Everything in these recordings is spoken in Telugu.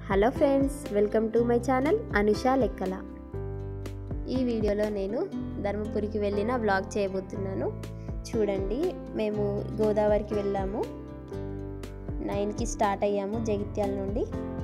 hello friends welcome to my channel Anusha లెక్కల ఈ వీడియోలో నేను ధర్మపురికి వెళ్ళిన వ్లాగ్ చేయబోతున్నాను చూడండి మేము గోదావరికి వెళ్ళాము నైన్కి స్టార్ట్ అయ్యాము జగిత్యాల నుండి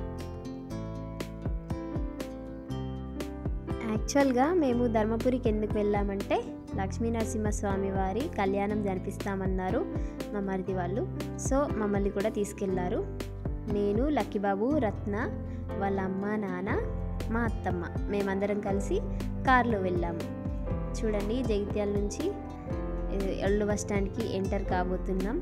యాక్చువల్గా మేము ధర్మపురికి ఎందుకు వెళ్ళామంటే లక్ష్మీ నరసింహస్వామి వారి కళ్యాణం జరిపిస్తామన్నారు మా మరిది వాళ్ళు సో మమ్మల్ని కూడా తీసుకెళ్లారు నేను లక్కీబాబు రత్న వాళ్ళ అమ్మ నాన్న మా అత్తమ్మ మేమందరం కలిసి కార్లో వెళ్ళాము చూడండి జగిత్యాల నుంచి ఎల్లు బస్ స్టాండ్కి ఎంటర్ కాబోతున్నాం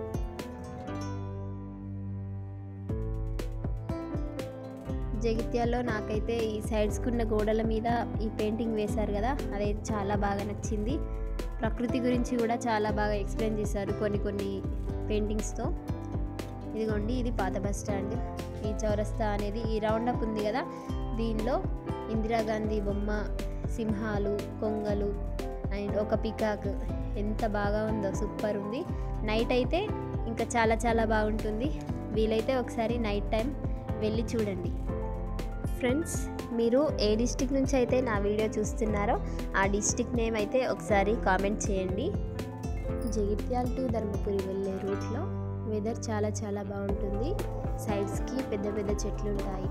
జగిత్యాల్లో నాకైతే ఈ సైడ్స్కున్న గోడల మీద ఈ పెయింటింగ్ వేశారు కదా అదే చాలా బాగా నచ్చింది ప్రకృతి గురించి కూడా చాలా బాగా ఎక్స్ప్లెయిన్ చేశారు కొన్ని కొన్ని పెయింటింగ్స్తో ఇదిగోండి ఇది పాత బస్ స్టాండ్ ఈ చౌరస్తా అనేది ఈ రౌండప్ ఉంది కదా దీనిలో ఇందిరాగాంధీ బొమ్మ సింహాలు కొంగలు అండ్ ఒక పికాక్ ఎంత బాగా ఉందో సూపర్ ఉంది నైట్ అయితే ఇంకా చాలా చాలా బాగుంటుంది వీలైతే ఒకసారి నైట్ టైం వెళ్ళి చూడండి ఫ్రెండ్స్ మీరు ఏ డిస్టిక్ నుంచి అయితే నా వీడియో చూస్తున్నారో ఆ డిస్టిక్ నేమ్ అయితే ఒకసారి కామెంట్ చేయండి జగిత్యాల టు ధర్మపురి వెళ్ళే రూట్లో వెదర్ చాలా చాలా బాగుంటుంది సైడ్స్కి పెద్ద పెద్ద చెట్లు ఉంటాయి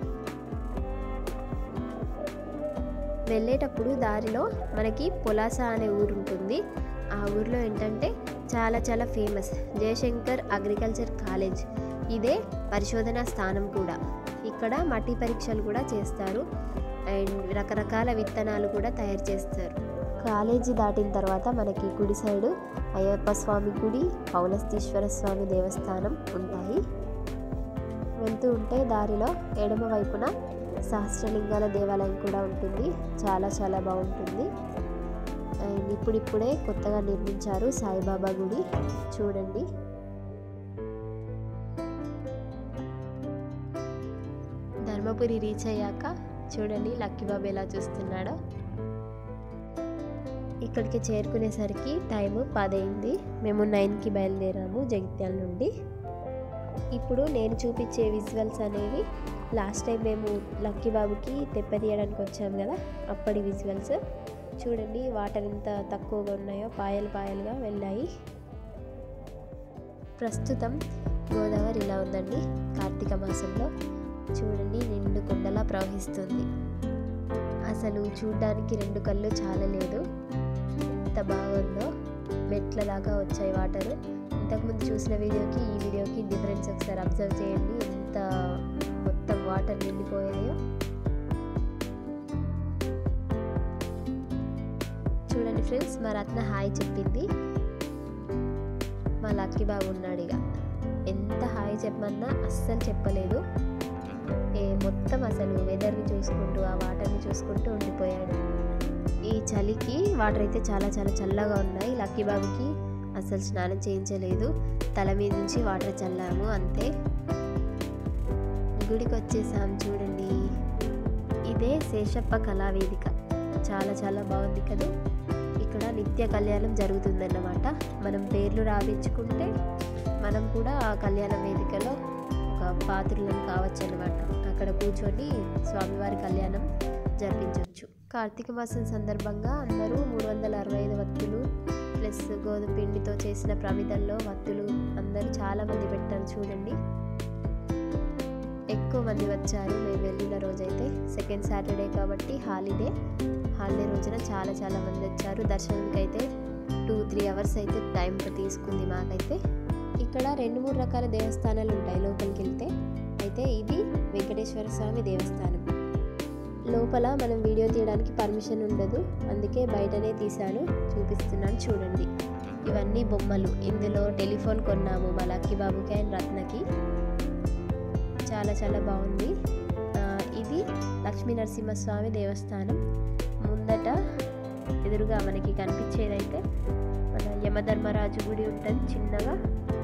వెళ్ళేటప్పుడు దారిలో మనకి పొలాస అనే ఊరు ఉంటుంది ఆ ఊర్లో ఏంటంటే చాలా చాలా ఫేమస్ జయశంకర్ అగ్రికల్చర్ కాలేజ్ ఇదే పరిశోధన స్థానం కూడా ఇక్కడ మట్టి పరీక్షలు కూడా చేస్తారు అండ్ రకరకాల విత్తనాలు కూడా తయారు చేస్తారు కాలేజీ దాటిన తర్వాత మనకి కుడి సైడు అయ్యప్ప స్వామి గుడి పౌలస్తీశ్వర స్వామి దేవస్థానం ఉంటాయి వెళ్తూ ఉంటే దారిలో ఎడమ వైపున సహస్రలింగాల దేవాలయం కూడా ఉంటుంది చాలా చాలా బాగుంటుంది అండ్ ఇప్పుడిప్పుడే కొత్తగా నిర్మించారు సాయిబాబా గుడి చూడండి ధర్మపురి రీచ్ అయ్యాక చూడండి లక్కీబాబు ఎలా చూస్తున్నాడో ఇక్కడికి చేరుకునేసరికి టైం పదైంది మేము నైన్కి బయలుదేరాము జగిత్యాల నుండి ఇప్పుడు నేను చూపించే విజువల్స్ అనేవి లాస్ట్ టైం మేము లక్కీబాబుకి తెప్పతీయడానికి వచ్చాము కదా అప్పటి విజువల్స్ చూడండి వాటర్ ఎంత తక్కువగా ఉన్నాయో పాయలు పాయలుగా వెళ్ళాయి ప్రస్తుతం గోదావరి ఇలా ఉందండి కార్తీక మాసంలో చూడండి నిండు కుండలా ప్రవహిస్తుంది అసలు చూడ్డానికి రెండు కళ్ళు చాలలేదు ఎంత బాగుందో మెట్ల దాకా వచ్చాయి వాటర్ ఇంతకుముందు చూసిన వీడియోకి ఈ వీడియోకి డిఫరెన్స్ ఒకసారి అబ్జర్వ్ చేయండి ఎంత మొత్తం వాటర్ నిండిపోయాయో చూడండి ఫ్రెండ్స్ మా రత్న హాయ్ చెప్పింది మా లక్కీ బాబు ఉన్నాడు ఇక ఎంత హాయ్ చెప్పమన్నా అస్సలు చెప్పలేదు ఏ మొత్తం అసలు వెదర్ని చూసుకుంటూ ఆ వాటర్ని చూసుకుంటూ ఉండిపోయాడు ఈ చలికి వాటర్ అయితే చాలా చాలా చల్లగా ఉన్నాయి లక్కీ బాబుకి అసలు స్నానం చేయించలేదు తల మీద నుంచి వాటర్ చల్లాము అంతే గుడికి వచ్చేసాం చూడండి ఇదే శేషప్ప కళావేదిక చాలా చాలా బాగుంది కదా ఇక్కడ నిత్య కళ్యాణం జరుగుతుందన్నమాట మనం పేర్లు రాపించుకుంటే మనం కూడా ఆ కళ్యాణ వేదికలో ఒక పాత్రులను కావచ్చు అనమాట అక్కడ కూర్చొని స్వామివారి కళ్యాణం జరిపించవచ్చు కార్తీక మాసం సందర్భంగా అందరూ మూడు వందల అరవై ఐదు వత్తులు ప్లస్ గోధుమ పిండితో చేసిన ప్రమిదల్లో వత్తులు అందరూ చాలామంది పెట్టారు చూడండి ఎక్కువ మంది వచ్చారు మేము వెళ్ళిన రోజైతే సెకండ్ సాటర్డే కాబట్టి హాలిడే హాలిడే రోజున చాలా చాలా మంది వచ్చారు దర్శనానికి అయితే టూ త్రీ అవర్స్ అయితే టైం తీసుకుంది మాకైతే ఇక్కడ రెండు మూడు రకాల దేవస్థానాలు ఉంటాయి లోపలికి వెళ్తే అయితే ఇది వెంకటేశ్వర స్వామి దేవస్థానం లోపల మనం వీడియో తీయడానికి పర్మిషన్ ఉండదు అందుకే బయటనే తీశాను చూపిస్తున్నాను చూడండి ఇవన్నీ బొమ్మలు ఇందులో టెలిఫోన్ కొన్నాము మా లక్కీ బాబుకి అండ్ రత్నకి చాలా చాలా బాగుంది ఇది లక్ష్మీ నరసింహస్వామి దేవస్థానం ముందట ఎదురుగా మనకి కనిపించేదైతే మన యమధర్మరాజు గుడి ఉంటుంది చిన్నగా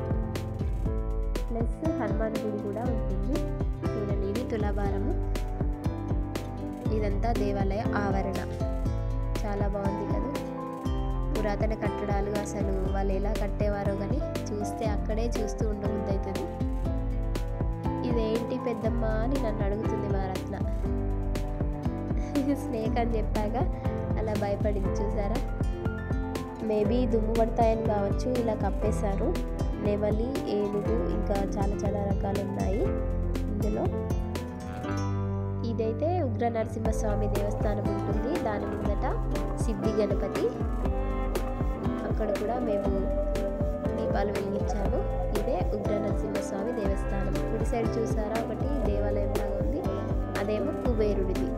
ప్లస్ హనుమాన్ గుడి కూడా ఉంటుంది చూడండి ఇది తులాభారము ఇదంతా దేవాలయ ఆవరణ చాలా బాగుంది కదా పురాతన కట్టడాలు అసలు వాళ్ళు ఎలా కట్టేవారో కానీ చూస్తే అక్కడే చూస్తూ ఉండబుద్ధి అవుతుంది ఇదేంటి పెద్దమ్మ అని నన్ను అడుగుతుంది మా రత్న స్నేక్ అని చెప్పాక అలా భయపడింది చూసారా మేబీ దుమ్ము పడతాయని కావచ్చు ఇలా కప్పేశారు నెమలి ఏనుగు ఇంకా చాలా చాలా రకాలు ఉన్నాయి ఇందులో ఇదైతే ఉగ్ర నరసింహస్వామి దేవస్థానం ఉంటుంది దాని ముందట సిద్ధి గణపతి అక్కడ కూడా మేము దీపాలు వెలిగించాము ఇదే ఉగ్ర నరసింహస్వామి దేవస్థానం కుడి సైడ్ చూసారా ఒకటి దేవాలయం లాగా ఉంది అదేమో కుబేరుడిది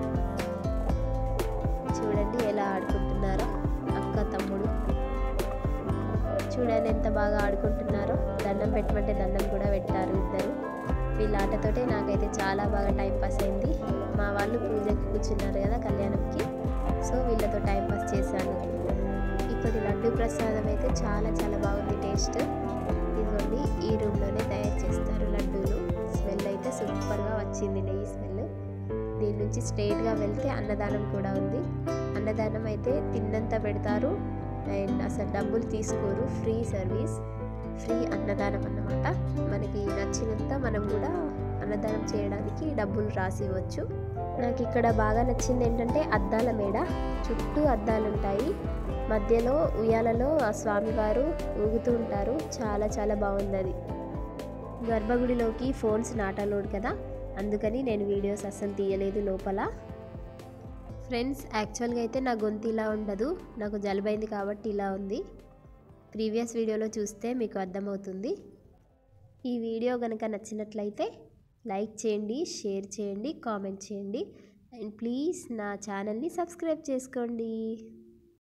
చూడండి ఎలా ఆడుకుంటున్నారో అక్క తమ్ముడు చూడండి ఎంత బాగా ఆడుకుంటున్నారో దండం పెట్టమంటే దండం కూడా పెట్టారు ఇద్దరు వీళ్ళ ఆటతోటే నాకైతే చాలా బాగా టైం పాస్ అయింది మా వాళ్ళు పూజకి కూర్చున్నారు కదా కళ్యాణంకి సో వీళ్ళతో టైం పాస్ చేశాను ఇప్పటి లడ్డు ప్రసాదం అయితే చాలా చాలా బాగుంది టేస్ట్ ఇదిగోండి ఈ రూమ్లోనే తయారు చేస్తారు లడ్డూలు స్మెల్ అయితే సూపర్గా వచ్చింది నెయ్యి స్మెల్ దీని నుంచి స్ట్రైట్గా వెళ్తే అన్నదానం కూడా ఉంది అన్నదానం అయితే తిన్నంత పెడతారు అండ్ అసలు డబ్బులు తీసుకోరు ఫ్రీ సర్వీస్ ఫ్రీ అన్నదానం అన్నమాట మనకి నచ్చినంత మనం కూడా అన్నదానం చేయడానికి డబ్బులు రాసి ఇవ్వచ్చు నాకు ఇక్కడ బాగా నచ్చింది ఏంటంటే అద్దాల మేడ చుట్టూ అద్దాలు ఉంటాయి మధ్యలో ఉయ్యాలలో ఆ స్వామివారు ఊగుతూ ఉంటారు చాలా చాలా బాగుంది అది గర్భగుడిలోకి ఫోన్స్ నాటలోడు కదా అందుకని నేను వీడియోస్ అస్సలు తీయలేదు లోపల ఫ్రెండ్స్ యాక్చువల్గా అయితే నా గొంతు ఇలా ఉండదు నాకు జలుబైంది కాబట్టి ఇలా ఉంది ప్రీవియస్ వీడియోలో చూస్తే మీకు అర్థమవుతుంది ఈ వీడియో కనుక నచ్చినట్లయితే లైక్ చేయండి షేర్ చేయండి కామెంట్ చేయండి అండ్ ప్లీజ్ నా ఛానల్ని సబ్స్క్రైబ్ చేసుకోండి